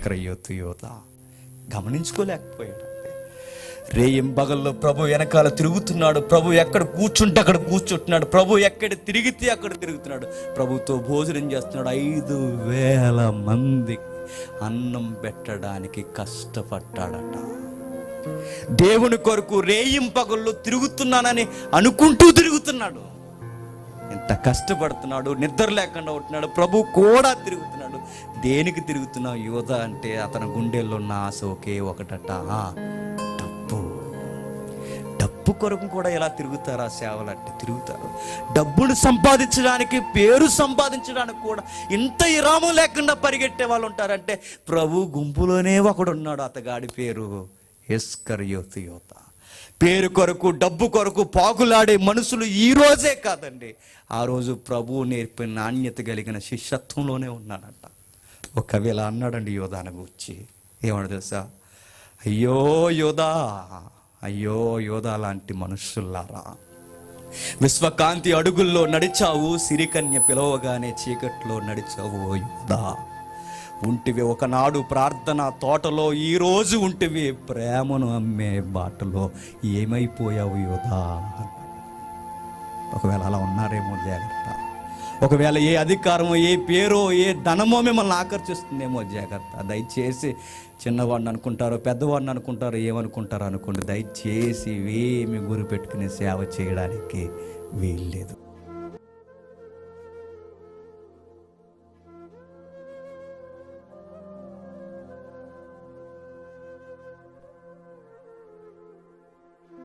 ఇస్కరయోతు యోధ గమనించుకోలేకపోయాడు రేయింబగల్లో ప్రభు వెనకాల తిరుగుతున్నాడు ప్రభు ఎక్కడ కూర్చుంటే అక్కడ కూర్చుంటున్నాడు ప్రభు ఎక్కడ తిరిగితే అక్కడ తిరుగుతున్నాడు ప్రభుతో భోజనం చేస్తున్నాడు ఐదు వేల మంది అన్నం పెట్టడానికి కష్టపడ్డాడట దేవుని కొరకు రేయింపగల్లో తిరుగుతున్నానని అనుకుంటూ తిరుగుతున్నాడు ఎంత కష్టపడుతున్నాడు నిద్ర లేకుండా ఉంటున్నాడు ప్రభు కూడా తిరుగుతున్నాడు దేనికి తిరుగుతున్నావు యువత అంటే అతని గుండెల్లో ఉన్న ఆశ ఒకే ఒకటట డబ్బు డబ్బు కొరకు కూడా ఎలా తిరుగుతారా సేవలు అంటే తిరుగుతారు డబ్బును సంపాదించడానికి పేరు సంపాదించడానికి కూడా ఇంత విరామం లేకుండా పరిగెట్టే వాళ్ళు ఉంటారంటే ప్రభు గుంపులోనే ఒకడు ఉన్నాడు అతగాడి పేరు ఎస్కర్ యోత యోత పేరు కొరకు డబ్బు కొరకు పాకులాడే మనుషులు ఈ రోజే కాదండి ఆ రోజు ప్రభువు నేర్పిన నాణ్యత కలిగిన శిష్యత్వంలోనే ఉన్నాడంట ఒకవేళ అన్నాడండి యోధాన గురించి ఏమన్నా తెలుసా అయ్యో యోధా అయ్యో యోధా లాంటి మనుషుల్లారా విశ్వకాంతి అడుగుల్లో నడిచావు సిరికన్య పిలవగానే చీకట్లో నడిచావు ఓ యోధా ఉంటివి ఒకనాడు ప్రార్థన తోటలో ఈ రోజు ఉంటివి ప్రేమను అమ్మే బాటలో ఏమైపోయావు యోధా ఒకవేళ అలా ఉన్నారేమో జాగ్రత్త ఒకవేళ ఏ అధికారమో ఏ పేరో ఏ ధనమో మిమ్మల్ని ఆకర్షిస్తుందేమో జాగ్రత్త దయచేసి చిన్నవాడిని అనుకుంటారో పెద్దవాడిని అనుకుంటారో ఏమనుకుంటారో అనుకోండి దయచేసి ఏమి గురి పెట్టుకుని సేవ చేయడానికి వీల్లేదు